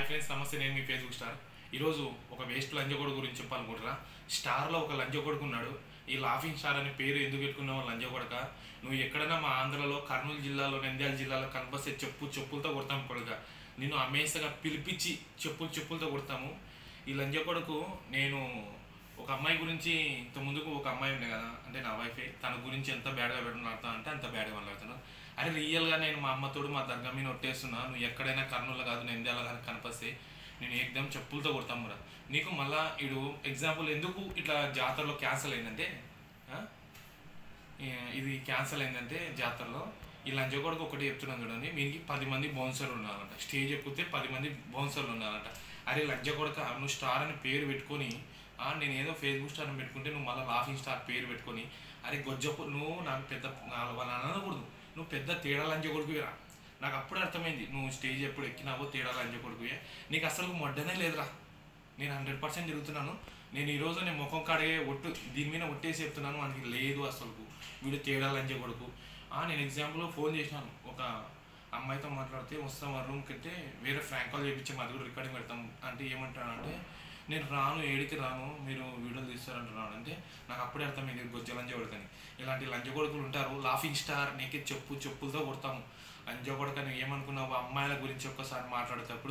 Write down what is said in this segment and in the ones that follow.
Friends నమస్తే నేను మీ Facebook star ఈరోజు ఒక వేస్ట్ లంజకోడు గురించి చెప్పాలనుకుంటున్నా స్టార్లో ఒక లంజకోడుకు ఉన్నాడు ఈ లాఫింగ్ స్టార్ అనే పేరు ఎందుకు పెట్టుకున్నావు లంజకొడక నువ్వు ఎక్కడైనా మా ఆంధ్రలో కర్నూలు జిల్లాలో నంద్యాల జిల్లాలో కనిపిస్తే చెప్పు చెప్పులతో కొడతాం కొడుక నిన్ను అమేసగా పిలిపించి చెప్పులు చెప్పులతో కొడతాము ఈ లంజకొడుకు నేను ఒక అమ్మాయి గురించి ఇంత ముందుకు ఒక అమ్మాయి ఉండే కదా అంటే నా వైఫే తన గురించి ఎంత బ్యాడ్గా పెట్టుకున్నాడుతా అంటే అంత బ్యాడ్గా మాట్లాడుతున్నాను అరే రియల్గా నేను మా అమ్మతోడు మా దర్గా మీద ఒట్టేస్తున్నా నువ్వు ఎక్కడైనా కర్నూలు కాదు నంద్యాల కానీ కనిపిస్తే నేను ఏకదం చెప్పులతో కొడతాం కూడా నీకు మళ్ళా ఇడు ఎగ్జాంపుల్ ఎందుకు ఇట్లా జాతరలో క్యాన్సల్ అయిందంటే ఆ? ఈ- ఇది క్యాన్సల్ అయిందంటే జాతరలో ఈ లంచగొడకు ఒకటి చెప్తున్నాను చూడండి మీకు పది మంది బౌన్సర్లు ఉండాలంట స్టేజ్ ఎక్కితే పది మంది బౌన్సర్లు ఉండాలంట అరే లంచగొడక నువ్వు స్టార్ అని పేరు పెట్టుకొని ఆ, నేను ఏదో ఫేస్బుక్ స్టార్ అని పెట్టుకుంటే నువ్వు మళ్ళీ లాఫింగ్ స్టార్ పేరు పెట్టుకొని అరే గొజ్జపు నువ్వు నాకు పెద్ద నా- వాళ్ళని అనకూడదు నువ్వు పెద్ద తేడా లంచగొడుకురా నాకు అప్పుడు అర్థమైంది నువ్వు స్టేజ్ ఎప్పుడు ఎక్కినావో తేడా లంచగొడుకువే నీకు అసలు మొడ్డనే లేదురా నేను హండ్రెడ్ పర్సెంట్ తిరుగుతున్నాను నేను ఈరోజు నేను ముఖం కాడే ఒట్టు దీని మీద ఒట్టేసి చెప్తున్నాను మనకి లేదు అసలు వీడు తేడా లంచే కొడుకు ఆ, నేను ఎగ్జాంపుల్ ఫోన్ చేసినాను ఒక అమ్మాయితో మాట్లాడితే వస్తాం మా రూమ్కి అంటే వేరే ఫ్రాంక్ కాల్ చేయించి మాది కూడా రికార్డింగ్ పెడతాం అంటే ఏమంటానంటే నేను రాను ఏడికి రాను మీరు వీడియోలు తీస్తారంటున్నాను అంటే నాకు అప్పుడే అర్థమైంది ఇది గొజ్జ లంజ కొడుకని ఇలాంటి లంజ కొడుకులు ఉంటారు లాఫింగ్ స్టార్ నీకే చెప్పు చెప్పులతో కొడతాము లంజ కొడుకని ఏమనుకున్నావు అమ్మాయిల గురించి ఒక్కసారి మాట్లాడేటప్పుడు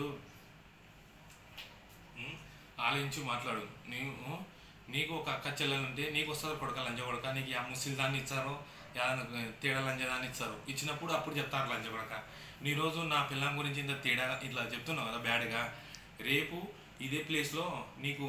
ఉమ్, ఆలోచించి మాట్లాడు నీవు నీకు ఒక అక్క చెల్లెలు ఉంటే నీకు వస్తుంది కొడక లంజ కొడక నీకు ఆ ముసిల్ దాన్ని ఇచ్చారో ఏదైనా తేడా లంజ దాన్ని ఇచ్చారు ఇచ్చినప్పుడు అప్పుడు చెప్తారు లంజ కొడక నీ రోజు నా పిల్లం గురించి ఇంత తేడా ఇట్లా చెప్తున్నావు కదా బ్యాడ్గా రేపు ఇదే ప్లేస్లో నీకు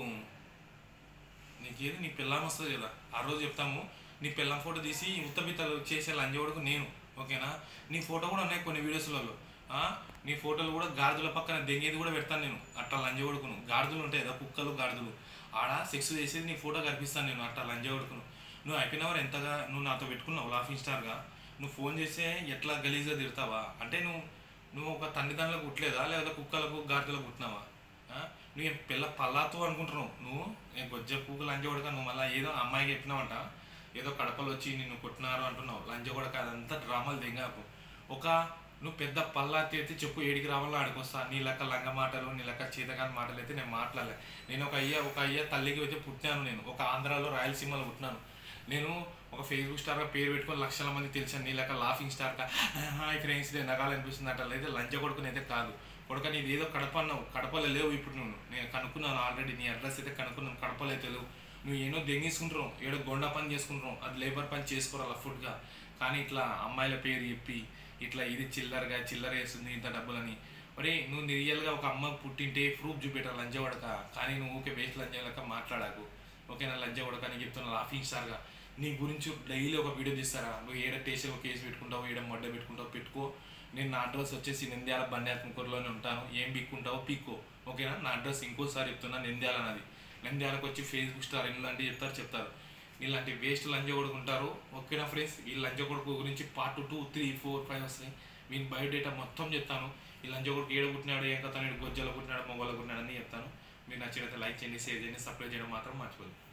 నీకేది నీ పిల్లం వస్తుంది కదా ఆ రోజు చెప్తాము నీ పిల్లం ఫోటో తీసి ఉత్తబిత్తలు చేసే లంజోడుకు నేను ఓకేనా నీ ఫోటో కూడా ఉన్నాయి కొన్ని వీడియోస్లలో ఆ, నీ ఫోటోలు కూడా గాడిదల పక్కన దెంగేది కూడా పెడతాను నేను అట్లా లంజోడుకును గాడిదలు ఉంటాయి కదా కుక్కలు గాడిదలు ఆడ సెక్స్ చేసేది నీ ఫోటో కనిపిస్తాను నేను అట్లా లంజోడుకును నువ్వు అయిపోయినవారు ఎంతగా నువ్వు నాతో పెట్టుకున్నావు లాఫింగ్ స్టార్గా నువ్వు ఫోన్ చేస్తే ఎట్లా గలీజ్గా తిడతావా అంటే నువ్వు నువ్వు ఒక తండ్రిదండ్రులకు కుట్టలేదా లేదా కుక్కలకు గాడిదలకు కుట్టినావా ఆ? నువ్వు ఏం పిల్ల పల్లాతో అనుకుంటున్నావు నువ్వు నేను గొజ్జ పూకు లంజ కొడక నువ్వు మళ్ళీ ఏదో అమ్మాయికి చెప్పినావంట ఏదో కడపలు వచ్చి నిన్ను కొట్టినారు అంటున్నావు లంజ కొడక అదంతా డ్రామాలు దిగాకు ఒక నువ్వు పెద్ద పల్లాతి అయితే చెప్పు ఏడికి రావాలో ఆడికొస్తా నీ లెక్క లంగ మాటలు నీ లెక్క చేతకాని మాటలు అయితే నేను మాట్లాడలే నేను ఒక అయ్య ఒక అయ్య తల్లికి అయితే పుట్టినాను నేను ఒక ఆంధ్రాలో రాయలసీమలో పుట్టినాను నేను ఒక ఫేస్బుక్ స్టార్గా పేరు పెట్టుకొని లక్షల మంది తెలిసాను నీ లెక్క లాఫింగ్ స్టార్గా హాయ్ ఫ్రెండ్స్ నేను నగాలనిపిస్తుంది అట్లా అయితే లంచ కొడుకుని అయితే కాదు కొడుక నీది ఏదో కడప అన్నావు కడపలో లేవు ఇప్పుడు నువ్వు నేను కనుక్కున్నాను ఆల్రెడీ నీ అడ్రస్ అయితే కనుక్కున్నాను కడపలో అయితే లేవు నువ్వు ఏనో దెంగేసుకుంటున్నావు ఏడో గొండ పని చేసుకుంటున్నావు అది లేబర్ పని చేసుకోవాలి ఫుడ్గా కానీ ఇట్లా అమ్మాయిల పేరు చెప్పి ఇట్లా ఇది చిల్లరగా చిల్లర వేస్తుంది ఇంత డబ్బులని మరి నువ్వు రియల్గా ఒక అమ్మ పుట్టింటే ప్రూఫ్ చూపెట్టాలి లంజ పడక కానీ నువ్వు ఊకే వేస్ట్ లంజ లెక్క మాట్లాడకు ఓకేనా లంజ పడక అని చెప్తున్నా లాఫింగ్ స్టార్గా నీ గురించి డైలీ ఒక వీడియో తీస్తారా నువ్వు ఏడ స్టేషన్లో కేసు పెట్టుకుంటావు ఏడ మొడ్డ పెట్టుకుంటావు పెట్టుకో నేను నా అడ్రస్ వచ్చేసి నింద్యాల బండ్యాత్మకూరులోనే ఉంటాను ఏం పిక్కుంటావో పిక్కో ఓకేనా నా అడ్రస్ ఇంకోసారి చెప్తున్నా నింద్యాల అన్నది నింద్యాలకు వచ్చి ఫేస్బుక్ స్టార్ ఇలాంటివి చెప్తారు చెప్తారు ఇలాంటి వేస్ట్ లంజ కొడుకు ఉంటారు ఓకేనా ఫ్రెండ్స్ ఈ లంజ కొడుకు గురించి part two three four five వస్తాయి మీకు బయోడేటా మొత్తం చెప్తాను ఈ లంజ కొడుకు ఏడ పుట్టినాడు ఏం కథ గొజ్జలో పుట్టినాడు మొగలో పుట్టినాడు అని చెప్తాను మీరు నచ్చినట్లయితే లైక్ చేయండి షేర్ చేయండి సబ్స్క్రైబ్ చేయడం మాత్రం మర్చిపోదు